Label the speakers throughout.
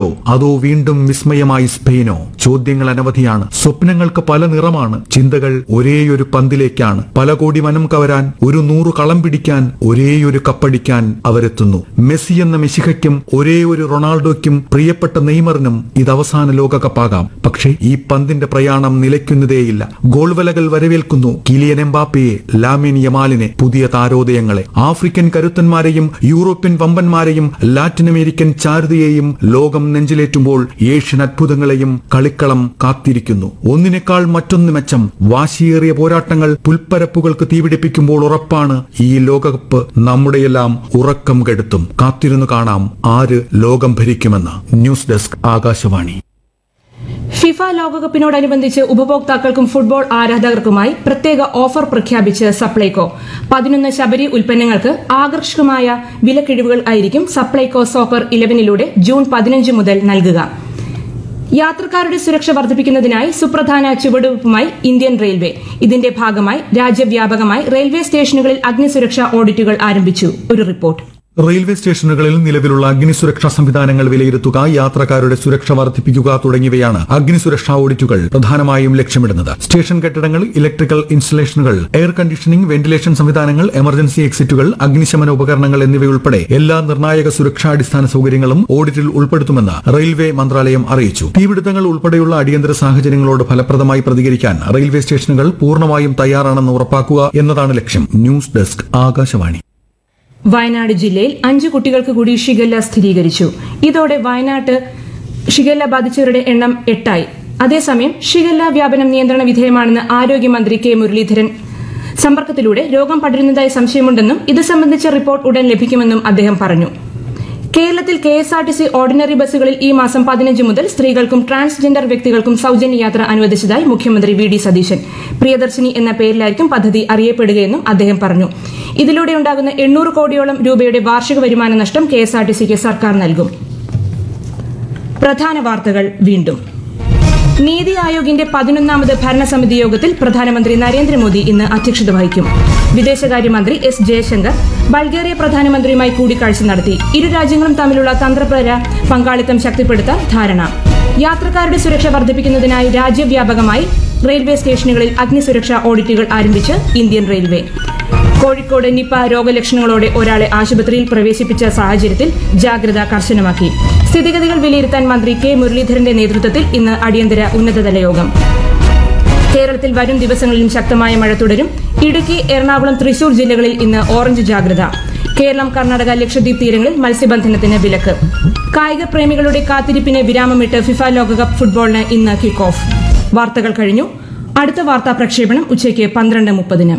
Speaker 1: പോർച്ചുഗലോ അതോ വീണ്ടും വിസ്മയമായി സ്പെയിനോ ചോദ്യങ്ങൾ അനവധിയാണ് സ്വപ്നങ്ങൾക്ക് പല നിറമാണ് ചിന്തകൾ ഒരേയൊരു പന്തിലേക്കാണ് പല കോടി മനം കവരാൻ ഒരു നൂറ് കളം പിടിക്കാൻ ഒരേയൊരു കപ്പടിക്കാൻ അവരെത്തുന്നു മെസ്സി എന്ന മെസ്സിഹയ്ക്കും ഒരേ ഒരു റൊണാൾഡോയ്ക്കും പ്രിയപ്പെട്ട നെയ്മറിനും ഇത് അവസാന ലോകകപ്പാകാം പക്ഷേ ഈ പന്തിന്റെ പ്രയാണം നിലയ്ക്കുന്നതേയില്ല ഗോൾവലകൾ വരവേൽക്കുന്നു കിലിയൻ എംബാപ്പയെ ലാമിൻ യമാലിനെ പുതിയ താരോദയങ്ങളെ ആഫ്രിക്കൻ കരുത്തന്മാരെയും യൂറോപ്യൻ വമ്പന്മാരെയും ലാറ്റിൻ അമേരിക്കൻ ചാരുതയെയും ലോകം നെഞ്ചിലേറ്റുമ്പോൾ ഏഷ്യൻ അത്ഭുതങ്ങളെയും കളിക്കളം കാത്തിരിക്കുന്നു ഒന്നിനേക്കാൾ മറ്റൊന്ന് മെച്ചം വാശിയേറിയ പോരാട്ടങ്ങൾ പുൽപ്പരപ്പുകൾക്ക് തീപിടിപ്പിക്കുമ്പോൾ ഉറപ്പാണ് ഈ ലോകകപ്പ് നമ്മുടെയെല്ലാം ഉറക്കം കെടുത്തും കാത്തിരുന്നു കാണാം ആര് ലോകം ഭരിക്കുമെന്ന് ന്യൂസ് ഡെസ്ക് ആകാശവാണി
Speaker 2: ഫിഫ ലോകകപ്പിനോടനുബന്ധിച്ച് ഉപഭോക്താക്കൾക്കും ഫുട്ബോൾ ആരാധകർക്കുമായി പ്രത്യേക ഓഫർ പ്രഖ്യാപിച്ച് സപ്ലൈകോ പതിനൊന്ന് ശബരി ഉൽപ്പന്നങ്ങൾക്ക് ആകർഷകമായ വിലക്കിഴിവുകൾ ആയിരിക്കും സപ്ലൈകോ സോക്കർ ഇലവനിലൂടെ ജൂൺ പതിനഞ്ച് മുതൽ നൽകുക യാത്രക്കാരുടെ സുരക്ഷ വർദ്ധിപ്പിക്കുന്നതിനായി സുപ്രധാന ചുവടുവയ്പുമായി ഇന്ത്യൻ റെയിൽവേ ഇതിന്റെ ഭാഗമായി രാജ്യവ്യാപകമായി റെയിൽവേ സ്റ്റേഷനുകളിൽ അഗ്നിസുരക്ഷാ ഓഡിറ്റുകൾ ആരംഭിച്ചു ഒരു റിപ്പോർട്ട്
Speaker 1: റെയിൽവേ സ്റ്റേഷനുകളിൽ നിലവിലുള്ള അഗ്നിസുരക്ഷാ സംവിധാനങ്ങൾ വിലയിരുത്തുക യാത്രക്കാരുടെ സുരക്ഷ വർദ്ധിപ്പിക്കുക തുടങ്ങിയവയാണ് അഗ്നിസുരക്ഷാ ഓഡിറ്റുകൾ പ്രധാനമായും ലക്ഷ്യമിടുന്നത് സ്റ്റേഷൻ കെട്ടിടങ്ങൾ ഇലക്ട്രിക്കൽ ഇൻസ്റ്റലേഷനുകൾ എയർ കണ്ടീഷനിംഗ് വെന്റിലേഷൻ സംവിധാനങ്ങൾ എമർജൻസി എക്സിറ്റുകൾ അഗ്നിശമന ഉപകരണങ്ങൾ എന്നിവയുൾപ്പെടെ എല്ലാ നിർണായക സുരക്ഷാ അടിസ്ഥാന സൗകര്യങ്ങളും ഓഡിറ്റിൽ ഉൾപ്പെടുത്തുമെന്ന് റെയിൽവേ മന്ത്രാലയം അറിയിച്ചു തീപിടുത്തങ്ങൾ ഉൾപ്പെടെയുള്ള അടിയന്തര സാഹചര്യങ്ങളോട് ഫലപ്രദമായി പ്രതികരിക്കാൻ റെയിൽവേ സ്റ്റേഷനുകൾ പൂർണ്ണമായും തയ്യാറാണെന്ന് ഉറപ്പാക്കുക എന്നതാണ് ലക്ഷ്യം ന്യൂസ് ഡെസ്ക് ആകാശവാണി
Speaker 2: വയനാട് ജില്ലയിൽ അഞ്ച് കുട്ടികൾക്ക് കൂടി ഷിഗല്ല സ്ഥിരീകരിച്ചു ഇതോടെ വയനാട്ട് ഷിഗല്ല ബാധിച്ചവരുടെ എണ്ണം എട്ടായി അതേസമയം ഷിഗല്ല വ്യാപനം നിയന്ത്രണ വിധേയമാണെന്ന് ആരോഗ്യമന്ത്രി കെ മുരളീധരൻ സമ്പർക്കത്തിലൂടെ രോഗം പടരുന്നതായി സംശയമുണ്ടെന്നും ഇത് സംബന്ധിച്ച റിപ്പോർട്ട് ഉടൻ ലഭിക്കുമെന്നും അദ്ദേഹം പറഞ്ഞു കേരളത്തിൽ K S R T C ordinary ബസ്സുകളിൽ ഈ മാസം പതിനഞ്ച് മുതൽ സ്ത്രീകൾക്കും ട്രാൻസ്ജെൻഡർ വ്യക്തികൾക്കും സൌജന്യ യാത്ര അനുവദിച്ചതായി മുഖ്യമന്ത്രി വി ഡി സതീശൻ പ്രിയദർശിനി എന്ന പേരിലായിരിക്കും പദ്ധതി അറിയപ്പെടുകയെന്നും അദ്ദേഹം പറഞ്ഞു ഇതിലൂടെ ഉണ്ടാകുന്ന എണ്ണൂറ് കോടിയോളം രൂപയുടെ വാർഷിക വരുമാന നഷ്ടം കെ എസ് ആർ ടി സിക്ക് സർക്കാർ നൽകും പ്രധാന വാർത്തകൾ വീണ്ടും നീതി ആയോഗിന്റെ പതിനൊന്നാമത് ഭരണസമിതി യോഗത്തിൽ പ്രധാനമന്ത്രി നരേന്ദ്രമോദി ഇന്ന് അധ്യക്ഷത വഹിക്കും വിദേശകാര്യമന്ത്രി എസ് ജയശങ്കർ ബൾഗേറിയ പ്രധാനമന്ത്രിയുമായി കൂടിക്കാഴ്ച നടത്തി ഇരു രാജ്യങ്ങളും തമ്മിലുള്ള തന്ത്രപര പങ്കാളിത്തം ശക്തിപ്പെടുത്താൻ ധാരണ യാത്രക്കാരുടെ സുരക്ഷ വർദ്ധിപ്പിക്കുന്നതിനായി രാജ്യവ്യാപകമായി റെയിൽവേ സ്റ്റേഷനുകളിൽ അഗ്നിസുരക്ഷാ ഓഡിറ്റുകൾ ആരംഭിച്ച് ഇന്ത്യൻ റെയിൽവേ കോഴിക്കോട് നിപ രോഗലക്ഷണങ്ങളോടെ ഒരാളെ ആശുപത്രിയിൽ പ്രവേശിപ്പിച്ച സാഹചര്യത്തിൽ ജാഗ്രത കർശനമാക്കി സ്ഥിതിഗതികൾ വിലയിരുത്താൻ മന്ത്രി കെ മുരളീധരന്റെ നേതൃത്വത്തിൽ ഇന്ന് അടിയന്തര ഉന്നതതല യോഗം കേരളത്തിൽ വരും ദിവസങ്ങളിലും ശക്തമായ മഴ തുടരും ഇടുക്കി എറണാകുളം തൃശൂർ ജില്ലകളിൽ ഇന്ന് ഓറഞ്ച് ജാഗ്രത കേരളം കർണാടക ലക്ഷദ്വീപ് തീരങ്ങളിൽ മത്സ്യബന്ധനത്തിന് വിലക്ക് കായിക പ്രേമികളുടെ കാത്തിരിപ്പിന് വിരാമമിട്ട് ഫിഫ ലോകകപ്പ് ഫുട്ബോളിന് ഇന്ന് കിക്ക് ഓഫ് വാർത്തകൾ കഴിഞ്ഞു അടുത്ത വാർത്താ പ്രക്ഷേപണം ഉച്ചയ്ക്ക് പന്ത്രണ്ട് മുപ്പതിന്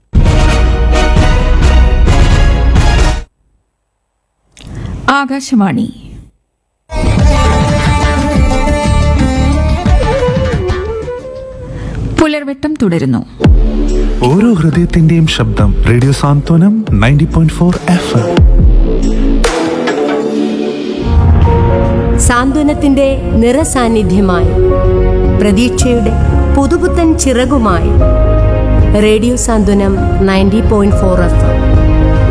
Speaker 3: ആകാശവാണി പുലർവെട്ടം തുടരുന്നു
Speaker 4: ഓരോ ഹൃദയത്തിന്റെയും ശബ്ദം radio Santhwanam ninety point four F M
Speaker 5: സാന്ത്വനത്തിന്റെ നിറസാന്നിധ്യമായി പ്രതീക്ഷയുടെ പുതുപുത്തൻ ചിറകുമായി radio Santhwanam ninety point four F M